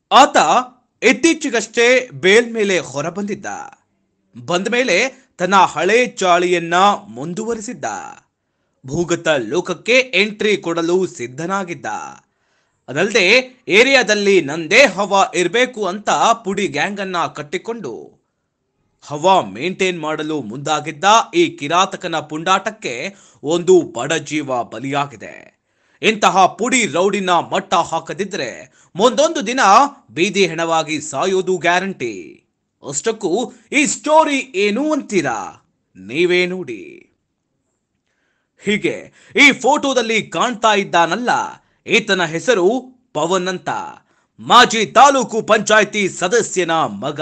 ಆತ ಇತ್ತೀಚೆಗಷ್ಟೇ ಬೇಲ್ ಮೇಲೆ ಹೊರಬಂದಿದ್ದ ಬಂದ ಮೇಲೆ ತನ್ನ ಹಳೆ ಚಾಳಿಯನ್ನ ಮುಂದುವರಿಸಿದ್ದ ಭೂಗತ ಲೋಕಕ್ಕೆ ಎಂಟ್ರಿ ಕೊಡಲು ಸಿದ್ಧನಾಗಿದ್ದ ಅದಲ್ಲದೆ ಏರಿಯಾದಲ್ಲಿ ನಂದೇ ಹವಾ ಇರಬೇಕು ಅಂತ ಪುಡಿ ಗ್ಯಾಂಗ್ ಅನ್ನ ಕಟ್ಟಿಕೊಂಡು ಹವಾ ಮೇಂಟೈನ್ ಮಾಡಲು ಮುಂದಾಗಿದ್ದ ಈ ಕಿರಾತಕನ ಪುಂಡಾಟಕ್ಕೆ ಒಂದು ಬಡ ಜೀವ ಬಲಿಯಾಗಿದೆ ಇಂತಹ ಪುಡಿ ರೌಡಿನ ಮಟ್ಟ ಹಾಕದಿದ್ರೆ ಮುಂದೊಂದು ದಿನ ಬೀದಿ ಹೆಣವಾಗಿ ಸಾಯೋದು ಗ್ಯಾರಂಟಿ ಅಷ್ಟಕ್ಕೂ ಈ ಸ್ಟೋರಿ ಏನು ಅಂತೀರಾ ನೀವೇ ನೋಡಿ ಹೀಗೆ ಈ ಫೋಟೋದಲ್ಲಿ ಕಾಣ್ತಾ ಇದ್ದಾನಲ್ಲ ಈತನ ಹೆಸರು ಪವನ್ ಅಂತ ಮಾಜಿ ತಾಲೂಕು ಪಂಚಾಯಿತಿ ಸದಸ್ಯನ ಮಗ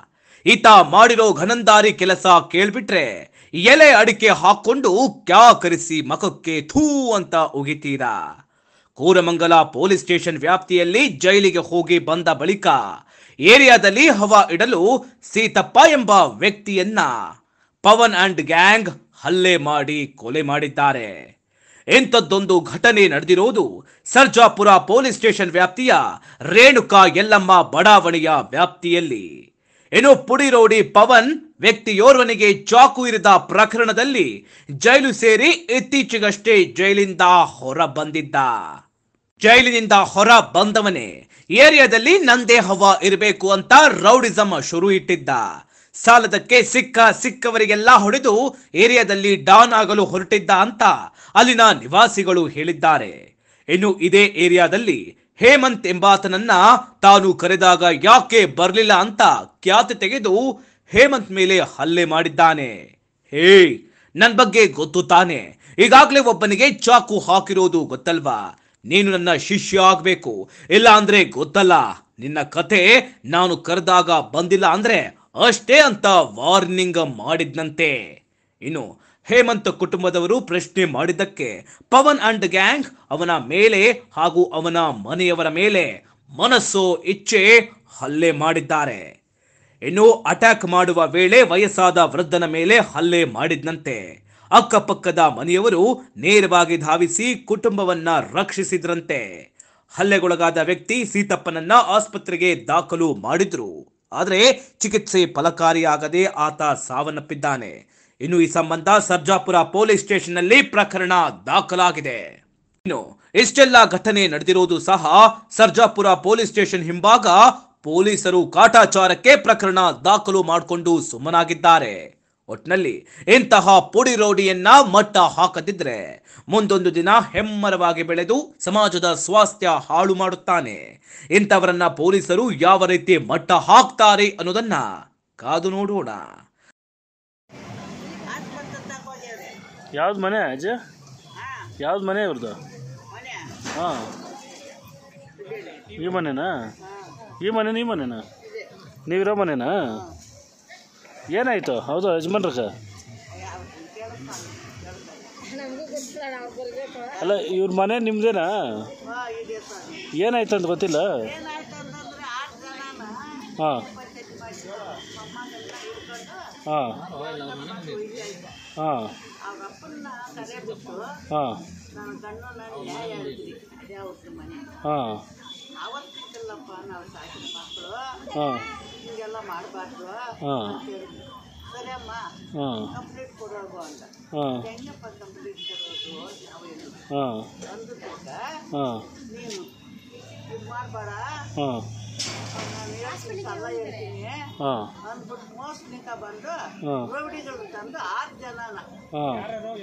ಈತ ಮಾಡಿರೋ ಘನಂದಾರಿ ಕೆಲಸ ಕೇಳ್ಬಿಟ್ರೆ ಎಲೆ ಅಡಿಕೆ ಹಾಕೊಂಡು ಕ್ಯಾ ಕರೆಸಿ ಮಖಕ್ಕೆ ಥೂ ಅಂತ ಉಗಿತೀರಾ ಕೋರಮಂಗಲ ಪೊಲೀಸ್ ಸ್ಟೇಷನ್ ವ್ಯಾಪ್ತಿಯಲ್ಲಿ ಜೈಲಿಗೆ ಹೋಗಿ ಬಂದ ಬಳಿಕ ಏರಿಯಾದಲ್ಲಿ ಹವಾ ಇಡಲು ಸೀತಪ್ಪ ಎಂಬ ವ್ಯಕ್ತಿಯನ್ನ ಪವನ್ ಅಂಡ್ ಗ್ಯಾಂಗ್ ಹಲ್ಲೆ ಮಾಡಿ ಕೊಲೆ ಮಾಡಿದ್ದಾರೆ ಇಂಥದ್ದೊಂದು ಘಟನೆ ನಡೆದಿರೋದು ಸರ್ಜಾಪುರ ಪೊಲೀಸ್ ಸ್ಟೇಷನ್ ವ್ಯಾಪ್ತಿಯ ರೇಣುಕಾ ಯಲ್ಲಮ್ಮ ಬಡಾವಣೆಯ ವ್ಯಾಪ್ತಿಯಲ್ಲಿ ಇನ್ನು ಪುಡಿರೋಡಿ ಪವನ್ ವ್ಯಕ್ತಿಯೋರ್ವನಿಗೆ ಚಾಕು ಇರಿದ ಪ್ರಕರಣದಲ್ಲಿ ಜೈಲು ಸೇರಿ ಇತ್ತೀಚೆಗಷ್ಟೇ ಜೈಲಿಂದ ಹೊರ ಬಂದಿದ್ದ ಜೈಲಿನಿಂದ ಹೊರ ಬಂದವನೇ ಏರಿಯಾದಲ್ಲಿ ನಂದೇ ಹವಾ ಇರಬೇಕು ಅಂತ ರೌಡಿಸಮ್ ಶುರು ಇಟ್ಟಿದ್ದ ಸಾಲದಕ್ಕೆ ಸಿಕ್ಕ ಸಿಕ್ಕವರಿಗೆಲ್ಲ ಹೊಡೆದು ಏರಿಯಾದಲ್ಲಿ ಡಾನ್ ಆಗಲು ಹೊರಟಿದ್ದ ಅಂತ ಅಲ್ಲಿನ ನಿವಾಸಿಗಳು ಹೇಳಿದ್ದಾರೆ ಇನ್ನು ಇದೇ ಏರಿಯಾದಲ್ಲಿ ಹೇಮಂತ್ ಎಂಬಾತನನ್ನ ತಾನು ಕರೆದಾಗ ಯಾಕೆ ಬರಲಿಲ್ಲ ಅಂತ ಖ್ಯಾತಿ ತೆಗೆದು ಹೇಮಂತ್ ಮೇಲೆ ಹಲ್ಲೆ ಮಾಡಿದ್ದಾನೆ ಹೇ ನನ್ ಬಗ್ಗೆ ಗೊತ್ತು ತಾನೆ ಈಗಾಗಲೇ ಒಬ್ಬನಿಗೆ ಚಾಕು ಹಾಕಿರೋದು ಗೊತ್ತಲ್ವಾ ನೀನು ನನ್ನ ಶಿಷ್ಯ ಆಗ್ಬೇಕು ಇಲ್ಲ ಅಂದ್ರೆ ಗೊತ್ತಲ್ಲ ನಿನ್ನ ಕತೆ ನಾನು ಕರೆದಾಗ ಬಂದಿಲ್ಲ ಅಂದ್ರೆ ಅಷ್ಟೇ ಅಂತ ವಾರ್ನಿಂಗ್ ಮಾಡಿದ್ನಂತೆ ಇನ್ನು ಹೇಮಂತ್ ಕುಟುಂಬದವರು ಪ್ರಶ್ನೆ ಮಾಡಿದ್ದಕ್ಕೆ ಪವನ್ ಅಂಡ್ ಗ್ಯಾಂಗ್ ಅವನ ಮೇಲೆ ಹಾಗೂ ಅವನ ಮನೆಯವರ ಮೇಲೆ ಮನಸ್ಸು ಇಚ್ಛೆ ಹಲ್ಲೆ ಮಾಡಿದ್ದಾರೆ ಇನ್ನು ಅಟ್ಯಾಕ್ ಮಾಡುವ ವೇಳೆ ವಯಸ್ಸಾದ ವೃದ್ಧನ ಮೇಲೆ ಹಲ್ಲೆ ಮಾಡಿದ್ನಂತೆ ಅಕ್ಕಪಕ್ಕದ ಮನೆಯವರು ನೇರವಾಗಿ ಧಾವಿಸಿ ಕುಟುಂಬವನ್ನ ರಕ್ಷಿಸಿದ್ರಂತೆ ಹಲ್ಲೆಗೊಳಗಾದ ವ್ಯಕ್ತಿ ಸೀತಪ್ಪನನ್ನ ಆಸ್ಪತ್ರೆಗೆ ದಾಖಲು ಮಾಡಿದ್ರು ಆದರೆ ಚಿಕಿತ್ಸೆ ಫಲಕಾರಿಯಾಗದೆ ಆತ ಸಾವನ್ನಪ್ಪಿದ್ದಾನೆ ಇನ್ನು ಈ ಸಂಬಂಧ ಸರ್ಜಾಪುರ ಪೊಲೀಸ್ ಸ್ಟೇಷನ್ನಲ್ಲಿ ಪ್ರಕರಣ ದಾಖಲಾಗಿದೆ ಇನ್ನು ಇಷ್ಟೆಲ್ಲ ಘಟನೆ ನಡೆದಿರೋದು ಸಹ ಸರ್ಜಾಪುರ ಪೊಲೀಸ್ ಸ್ಟೇಷನ್ ಹಿಂಭಾಗ ಪೊಲೀಸರು ಕಾಟಾಚಾರಕ್ಕೆ ಪ್ರಕರಣ ದಾಖಲು ಮಾಡಿಕೊಂಡು ಸುಮ್ಮನಾಗಿದ್ದಾರೆ ಒಟ್ನಲ್ಲಿ ಇಂತಹ ಪುಡಿ ರೌಡಿಯನ್ನ ಮಟ್ಟ ಹಾಕದಿದ್ರೆ ಮುಂದೊಂದು ದಿನ ಹೆಮ್ಮರವಾಗಿ ಬೆಳೆದು ಸಮಾಜದ ಸ್ವಾಸ್ಥ್ಯ ಹಾಳು ಮಾಡುತ್ತಾನೆ ಇಂಥವರನ್ನ ಪೊಲೀಸರು ಯಾವ ರೀತಿ ಮಟ್ಟ ಹಾಕ್ತಾರೆ ಅನ್ನೋದನ್ನ ಕಾದು ನೋಡೋಣ ಯಾವ್ದು ಮನೆ ಅಜ್ಜ ಯಾವ್ದು ಮನೆ ಇವ್ರದ್ದು ಹಾಂ ಈ ಮನೆನಾ ಈ ಮನೆನಾ ಈ ಮನೆನಾ ನೀವಿರೋ ಮನೆನಾ ಏನಾಯ್ತು ಹೌದು ಯಜಮಾನ್ರಕ್ಕ ಅಲ್ಲ ಇವ್ರ ಮನೆ ನಿಮ್ದೇನಾ ಏನಾಯ್ತು ಅಂತ ಗೊತ್ತಿಲ್ಲ ಹಾಂ ಹಾಂ ಹಾಂ ಹಾಂ ಹಾಂ ಅವತ್ತಿಲ್ಲಪ್ಪ ನಾವು ಸಾಕಿದ ಮಕ್ಕಳು ಹಾಂ ಹಿಂಗೆಲ್ಲ ಮಾಡಬಾರ್ದು ಹಾಂ ಸರಿ ಅಮ್ಮ ಹಾಂ ಕಂಪ್ಲೀಟ್ ಕೊಡೋದು ಅಂತ ಹಾಂ ಹೆಂಗಪ್ಪ ಕಂಪ್ಲೀಟ್ ಕೊಡೋದು ಅವೇನು ಹಾಂ ಅಂದಕ್ಕ ಹಾಂ ನೀನು ಇದು ಮಾಡಬೇಡ ಹಾಂ ನಾನು ಹೇಳ್ತೀನಿ ಸಲ ಹೇಳ್ತೀನಿ ಹಾಂ ಅಂದ್ಬಿಟ್ಟು ಮೋಸ್ನಿಕ ಬಂದು ಹಾಂ ರೌಡಿಗಳು ತಂದು ಆರು ಜನನ ಹಾಂ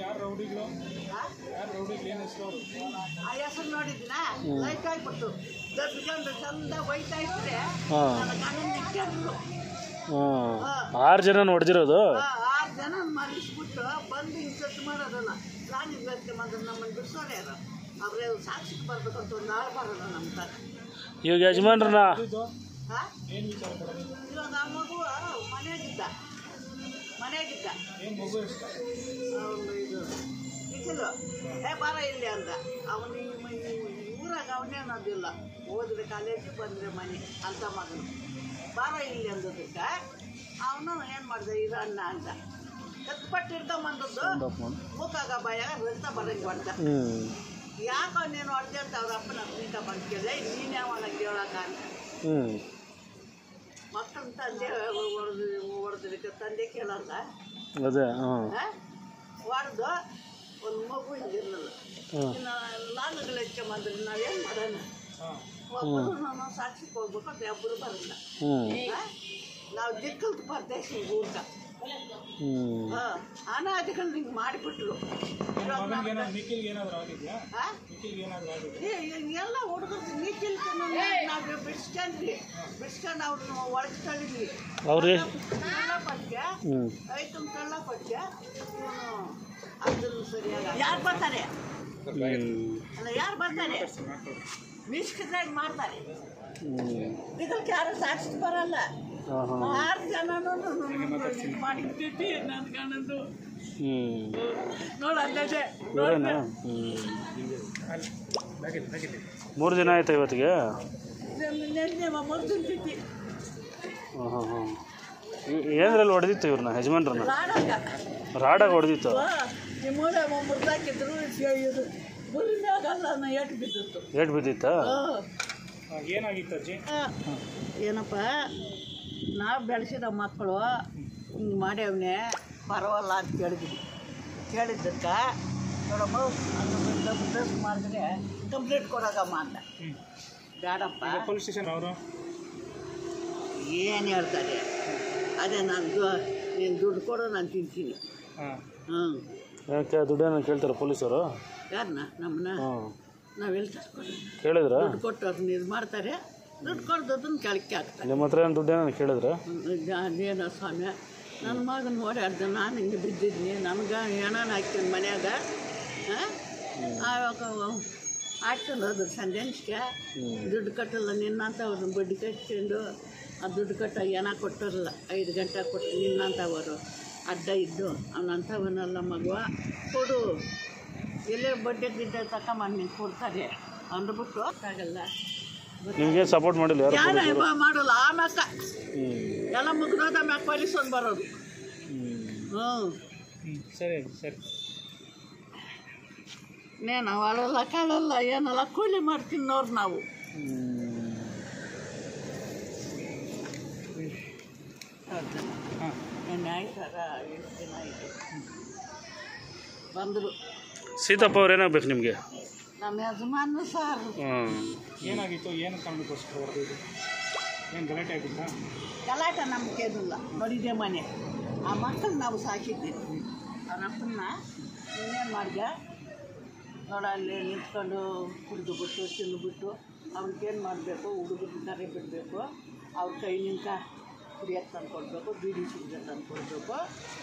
ಆ ಹೆಸರು ನೋಡಿದ್ನ ಲೈಟ್ ಆಗ್ಬಿಟ್ಟು ದಬ್ಬಿಕೊಂಡು ಚಂದ ಒಯ್ತಾ ಇದ್ರೆ ಹಾಂ ನನ್ನ ಗಂಡನ ನಿಂತ್ಕೊಂಡ್ರು. ಹಾಂ ಆರು ಜನ ನೋಡ್ದಿರೋದು ಆ ಆರು ಜನ ಮಲಗಿಸ್ಬಿಟ್ಟು ಬಂದು ಇನ್ಸೆಟ್ ಮಾಡೋದಲ್ಲ ನಾನು ಇದ್ಬೇಕು ಬಂದ್ರೆ ನಮ್ಮನ್ನು ಬಿಡಿಸೋರು ಯಾರು ಅವ್ರೆ ಸಾಕ್ಷಿಗೆ ಬರ್ಬೇಕಂತ ಒಂದು ಆಳು ಬರೋದು ನಮ್ಮ ತರ ಇವಾಗ ಯಜಮಾನ್ರನ್ನ ಹಾ? ಇವಾಗ ಆ ಮಗು ಮನೆಯಾಗಿದ್ದ ಮನೆಯಾಗಿದ್ದ ಅವನು ಇದು ನಿಖಿಲು ಏ ಬಾರ ಇಲ್ಲಿ ಅಂದ ಅವನು ಊರಾಗ ಅವನೇ ಅನ್ನೋದಿಲ್ಲ ಓದಿದ್ರೆ ಕಾಲೇಜು ಬಂದರೆ ಮನೆ ಅಂತ ಮಗನು ಬಾರ ಇಲ್ಲಿ ಅಂದದಕ್ಕೆ ಅವನು ಏನು ಮಾಡ್ದೆ ಇದು ಅನ್ನ ಅಂದ ಎತ್ಪಟ್ಟು ಹಿಡ್ಕೊಂಬಂದದ್ದು ಮುಖಾಗ ಬಾಯಾಗ ರಕ್ತ ಬರಂಗೆ ಹೊಡ್ದ ಹ್ಞೂ ಯಾಕೋ ನೀನು ಹೊಡೆದೆ ಅಂತ ಅವ್ರ ಅಪ್ಪನ ನಿಂತ ಬಂದ್ಕೇಳಿ ನೀನೇ ಅವನ ಕೇಳಕ ಅಂತ ಹ್ಞೂ ಮಕ್ಕಳ ತಂದೆ ಹೊಡೆದು ಹೊಡೆದಕ್ಕೆ ತಂದೆ ಕೇಳಲ್ಲ ಅದೇ ಹಾಂ ಹೊಡೆದು ಒಂದು ಮಗು ಹಿಂಗಿರಲಿಲ್ಲ ಹಾಂ ಇನ್ನು ಲಾಂಗಗಳು ಹೆಚ್ಚಂಬಂದ್ರೆ ನಾವೇನು ಮಾಡೋಣ ಒಬ್ಬರು ನಾನು ಸಾಕ್ಷಿಗೆ ಹೋಗ್ಬೇಕು ಅಂತ ಒಬ್ಬರು ಬರಲ್ಲ ಹ್ಞೂ ನಾವು ದಿಕ್ಕಲ್ದು ಪರದೇಶ ಊಟ ಹ್ಞೂ ಹಾಂ ಅನಾದಿಗಳು ಹಿಂಗೆ ಮಾಡಿಬಿಟ್ರು ಇವಾಗ ನಾವು- ಆ? ಏ, ಈ ಎಲ್ಲ ಹುಡುಗರು ನಿಖಿಲ್ ನಾವು ಬಿಡ್ಸ್ಕೊಂಡ್ವಿ ಬಿಡ್ಸ್ಕೊಂಡು ಅವ್ರನ್ನ ಒಳಗೆ ತಳ್ಳಿದ್ವಿ ಅವ್ರು ತಳ್ಳ ಪಟ್ಗೆ ಹ್ಞೂ ಐಟಮ್ ತಳ್ಳ ಪಟ್ಗೆ ಇವನು ಅದನ್ನು ಸರಿಯಾಗಿ ಯಾರು ಬರ್ತಾರೆ ಹ್ಞೂ ಅಲ್ಲ ಯಾರು ಬರ್ತಾರೆ ಮಿಸ್ಕಿದ್ರಾಗ ಮಾಡ್ತಾರೆ ಹ್ಞೂ ಇದಕ್ಕೆ ಯಾರು ಸಾಕ್ಷಿ ಬರಲ್ಲ ಹಾಂ ಹಾಂ ಆರು ಜನನು ಮಾಡಿಬಿಟ್ಟು ನನ್ನ ಗಂಡಂದು ಹ್ಞೂ ನೋಡು ಅಲ್ಲದೆ ಇವರೇನಾ ಹ್ಞೂ ಮೂರು ದಿನ ಆಯ್ತಾ ಇವತ್ತಿಗೆ ನೆನ್ನೆ ಮರ್ದಿಂತೈತಿ ಹಾಂ ಹಾಂ ಹಾಂ ಏನರಲ್ಲಿ ಹೊಡೆದಿತ್ತು ಇವ್ರನ್ನ ಯಜಮಾನ್ರನ್ನ ರಾಡಾಗ ರಾಡಾಗ ಹೊಡೆದಿತ್ತು ಈ ಮೂಲೆ ಮುರಿದಾಕಿದ್ರು ಇದು ಬುರಿ ಮ್ಯಾಗಲ್ಲ ನಾ ಏಟು ಬಿದ್ದಿತ್ತು ಏಟ್ ಬಿದ್ದಿತ್ತಾ ಏನಾಗಿತ್ತು ಅಜ್ಜಿ ಆ, ಏನಪ್ಪ ನಾವು ಬೆಳೆಸಿದ ಮಕ್ಕಳು ಹಿಂಗೆ ಮಾಡ್ಯಾವನೆ ಪರವಲ್ಲ ಅಂತ ಕೇಳಿದ್ವಿ ಕೇಳಿದ್ದಕ್ಕೆ ನೋಡಮ್ಮ ಅದು ಡ್ರೆಸ್ ಮಾಡಿದ್ರೆ ಕಂಪ್ಲೇಂಟ್ ಕೊಡೋಗಮ್ಮ ಅಂದ ಬೇಡಪ್ಪ ಪೊಲೀಸ್ ಸ್ಟೇಷನ್ ಅವರು ಏನು ಹೇಳ್ತಾರೆ ಅದೇ ನಾನು ದು- ನೀನು ದುಡ್ಡು ಕೊಡು ನಾನು ತಿಂತೀನಿ ಹಾಂ ಹ್ಞೂ ಯಾಕೆ ದುಡ್ಡೇನ ಕೇಳ್ತಾರೆ ಪೊಲೀಸರು ಯಾರನ್ನ ನಮ್ಮನ್ನ ಹಾಂ ನಾವೆಲ್ಲಿ ತರ್ಸ್ಕೊಡೋದು ಕೇಳಿದ್ರ ದುಡ್ಡು ಕೊಟ್ಟು ಅದನ್ನ ಇದು ಮಾಡ್ತಾರೆ ದುಡ್ಡು ಕೊಡ್ದದನ್ನ ಕೆಳಕ್ಕೆ ಹಾಕ್ತಾರೆ ನಿಮ್ಮ ಹತ್ರ ಏನು ದುಡ್ಡೇನ ಕೇಳಿದ್ರ ಅದೇನೋ ಸ್ವಾಮಿ ನನ್ನ ಮಗನ ಓಡಾಡ್ದೆ ನಾನು ಹಿಂಗೆ ಬಿದ್ದಿದ್ನಿ ನನಗೆ ಹೆಣನ ಹಾಕ್ತೀನಿ ಮನ್ಯಾಗ ಹಾಂ ಆವಾಗ ಹಾಕ್ಕೊಂಡು ಹೋದ್ರು ಸಂಜೆನ್ಸ್ಗೆ ದುಡ್ಡು ಕಟ್ಟಲ್ಲ ನಿನ್ನಂಥವ್ರನ್ನ ಬಡ್ಡಿ ಕಟ್ಕೊಂಡು ಆ ದುಡ್ಡು ಕಟ್ಟ ಏನ ಕೊಟ್ಟಿರಲ್ಲ ಐದು ಗಂಟೆ ಕೊಟ್ಟು ನಿನ್ನಂಥವರು ಅಡ್ಡ ಇದ್ದು ಅವನಂಥವನ್ನೆಲ್ಲ ಮಗುವ ಕೊಡು ಎಲ್ಲೇ ಬಡ್ಡಿ ಗಿಡ್ಡೆ ತಗೊಂಬಂದು ನಿಂಗೆ ಕೊಡ್ತಾರೆ ಅಂದ್ಬಿಟ್ಟು ಆಗಲ್ಲ ನಿಮಗೆ ಸಪೋರ್ಟ್ ಮಾಡಿಲ್ಲ ಯಾರು ಯಾರ ಮಾಡಲ್ಲ ಆಮ್ಯಾಕ ಹ್ಞೂ ಎಲ್ಲ ಮುಗ್ದೋದ ಮ್ಯಾಕ ಪರಿಸೊಂದು ಬರೋದು ಹ್ಞೂ ಹ್ಞೂ ಹ್ಞೂ ಸರಿ ಅಜ್ಜಿ ಸರಿ ನೇನು ಅಳಲ್ಲ ಕಾಳಲ್ಲ ಏನಲ್ಲ ಕೂಲಿ ಮಾಡಿ ತಿನ್ನೋರು ನಾವು ಹೌದಾ ಹಾಂ ನೆನ್ನೆ ಆಯ್ತಾರ ಎಷ್ಟು ದಿನ ಆಯಿತು ಬಂದರು ಸೀತಪ್ಪ ಅವ್ರು ಏನಾಗ್ಬೇಕು ನಿಮಗೆ ನಮ್ಮ ಯಜಮಾನ ಸರ್ ಹಾಂ ಏನಾಗಿತ್ತು ಏನು ಕಾರಣಕ್ಕೋಸ್ಕರ ಹೊಡೆದಿದ್ದು ಏನು ಗಲಾಟೆ ಆಗಿತ್ತಾ ಗಲಾಟ ನಮ್ಗೆ ಏನಿಲ್ಲ ಬಡಿದೆ ಮನೆ ಆ ಮಕ್ಕಳು ನಾವು ಸಾಕಿದ್ದೀವಿ ಅವ್ರ ಅಪ್ಪನ್ನ ಇನ್ನೇನು ಮಾಡಿದೆ ನೋಡ ಅಲ್ಲಿ ನಿಂತ್ಕೊಂಡು ಕುಡಿದು ಬಿಟ್ಟು ತಿಂದುಬಿಟ್ಟು ಅವ್ರಿಗೇನು ಮಾಡಬೇಕು ಹುಡುಗರು ಕರೆ ಬಿಡಬೇಕು ಅವ್ರ ಕೈ ನಿಂತ ಕುಡಿಯೋಕ್ಕೆ ತಂದು ಕೊಡಬೇಕು ಬೀಡಿ ಸಿಗಬೇಕು ತಂದು ಕೊಡಬೇಕು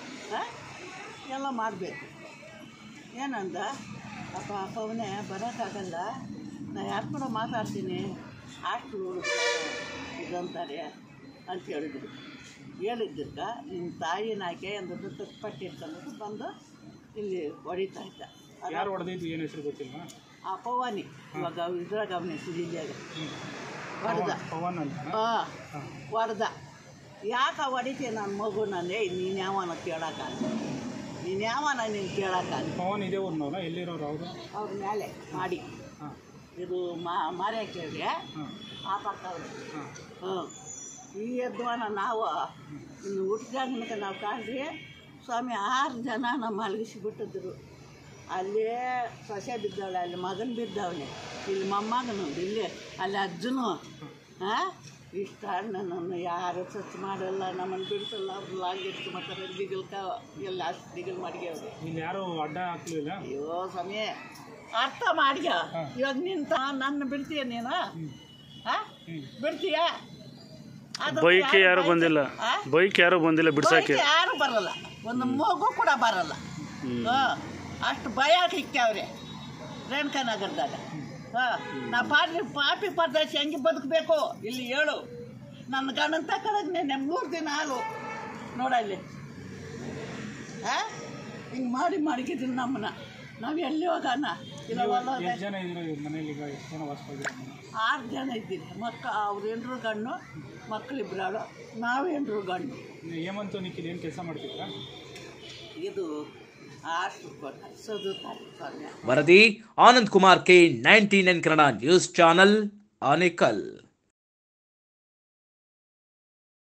ಎಲ್ಲ ಮಾಡಬೇಕು ಏನಂದ ಅಪ್ಪ ಅಪ್ಪ ಅವನೇ ಬರೋಕ್ಕಾಗಲ್ಲ ನಾ ಯಾರು ಕೂಡ ಮಾತಾಡ್ತೀನಿ ಹಾಸ್ಟ್ಲು ಹುಡುಗರು ಇದಂತಾರೆ ಅಂತ ಹೇಳಿದ್ರು ಹೇಳಿದ್ದಕ್ಕೆ ನಿಮ್ಮ ತಾಯಿನ ಆಕೆ ಅಂದದ್ದು ತಪ್ಪಟ್ಟಿ ಅಂತಂದ್ಬಿಟ್ಟು ಬಂದು ಇಲ್ಲಿ ಹೊಡಿತಾ ಇದ್ದ ಅದು ಯಾರು ಹೊಡೆದಿದ್ದು ಏನು ಹೆಸರು ಗೊತ್ತಿಲ್ವಾ ಆ ಪವಾನಿ ಇವಾಗ ಅವ್ ಇದ್ರಾಗ ಅವನೇ ಸುಲಿದ್ಯಾಗ ಹೊಡೆದ ಪವನ್ ಅಂತ ಹಾಂ ಹೊಡೆದ ಯಾಕೆ ಹೊಡಿತೀಯ ನನ್ನ ಮಗು ನಾನೇ ನೀನು ಯಾವನ ಕೇಳೋಕ್ಕಾಗ ನೀನು ಯಾವನ ನೀನು ಕೇಳೋಕ್ಕಾಗ ಪವನ್ ಇದೇ ಊರಿನವಲ್ಲ ಎಲ್ಲಿರೋರು ಅವರು ಅವ್ರ ಮೇಲೆ ಮಾಡಿ ಹಾಂ ಇದು ಮಾ ಮಾರ್ಯ ಕೇಳಿದ್ರೆ ಹಾಂ ಆ ಪಕ್ಕ ಅವರು ಹಾಂ ಹ್ಞೂ ಈ ಯದ್ವಾನ ನಾವು ಇನ್ನು ಹುಟ್ಟಿದಾಗನಕ ನಾವು ಕಾಣ್ರಿ ಸ್ವಾಮಿ ಆರು ಜನ ನಮ್ಮ ಮಲಗಿಸಿ ಬಿಟ್ಟಿದ್ರು ಅಲ್ಲೇ ಸೊಸೆ ಬಿದ್ದಾಳೆ ಅಲ್ಲಿ ಮಗನ ಬಿದ್ದವನೆ ಇಲ್ಲಿ ಮೊಮ್ಮಗನು ಇಲ್ಲಿ ಅಲ್ಲಿ ಅಜ್ಜನು ಹಾಂ ಇಷ್ಟ ನನ್ನನ್ನು ಯಾರು ಸ್ವಚ್ಛ ಮಾಡಲ್ಲ ನಮ್ಮನ್ನು ಬಿಡಿಸಲ್ಲ ಅವ್ರು ಲಾಗಿಟ್ಟು ಮತ್ತು ದಿಗಲ್ಕ ಎಲ್ಲ ಅಷ್ಟು ದಿಗಲ್ ಮಾಡ್ಯಾವ್ರಿ ಇಲ್ಲಿ ಯಾರು ಅಡ್ಡ ಹಾಕ್ಲಿಲ್ಲ ಅಯ್ಯೋ ಸಮಯ ಅರ್ಥ ಮಾಡ್ಯ ಇವಾಗ ನಿಂತ ನನ್ನ ಬಿಡ್ತೀಯ ನೀನು ಹಾಂ ಬಿಡ್ತೀಯ ಅದು ಬೈಕ್ ಯಾರು ಬಂದಿಲ್ಲ ಆ? ಬೈಕ್ ಯಾರು ಬಂದಿಲ್ಲ ಬಿಡ್ಸಕ್ಕೆ ಬೈಕ್ ಯಾರು ಬರಲ್ಲ ಒಂದು ಮಗು ಕೂಡ ಬರಲ್ಲ ಹ್ಮ್. ಹಾಂ ಅಷ್ಟು ಭಯ ಇಕ್ಕವ್ರೆ ರೇಣುಕಾ ನಗರದಾಗ ಹಾಂ ನಾ ಪಾಟಿ ಪಾಪಿ ಪರದೇಶ ಹೆಂಗೆ ಬದುಕಬೇಕು ಇಲ್ಲಿ ಹೇಳು ನನ್ನ ಗಂಡನ ತಕ್ಕಳಗ್ ನೆನ್ನೆ ಮೂರು ದಿನ ಹಾಲು ನೋಡಲ್ಲಿ ಹಾಂ ಹಿಂಗೆ ಮಾಡಿ ಮಡಗಿದ್ದೀನಿ ನಮ್ಮನ್ನ ನಾವು ಎಲ್ಲಿ ಹೋಗೋಣ ಇಲ್ಲ ಹೊಲ ಎಷ್ಟು ಜನ ಇದ್ರು ಇವ್ರ ಮನೇಲಿ ಈಗ ಎಷ್ಟು ಜನ ವಾಸವಾಗಿದ್ದಾರೆ ಆರು ಜನ ಇದ್ದೀರಿ ಮಕ್ಕ ಅವ್ರ ಹೆಂಡ್ರು ಗಣ್ಣು ಮಕ್ಕಳಿಬ್ರಾಳು ನಾವು ಹೆಂಡ್ರು ಗಣ್ಣು ಹೇಮಂತು ನಿಖಿಲ್ ಏನು ಕೆಲಸ ಮಾಡ್ತಿದ್ರಾ ಇದು ಆಷ್ಟು ಕೊಟ್ಟ ಸದುತ್ತಾರೆ ಸ್ವಾಮಿ ವರದಿ Anand Kumar K ninety nine Kannada news channel Anekal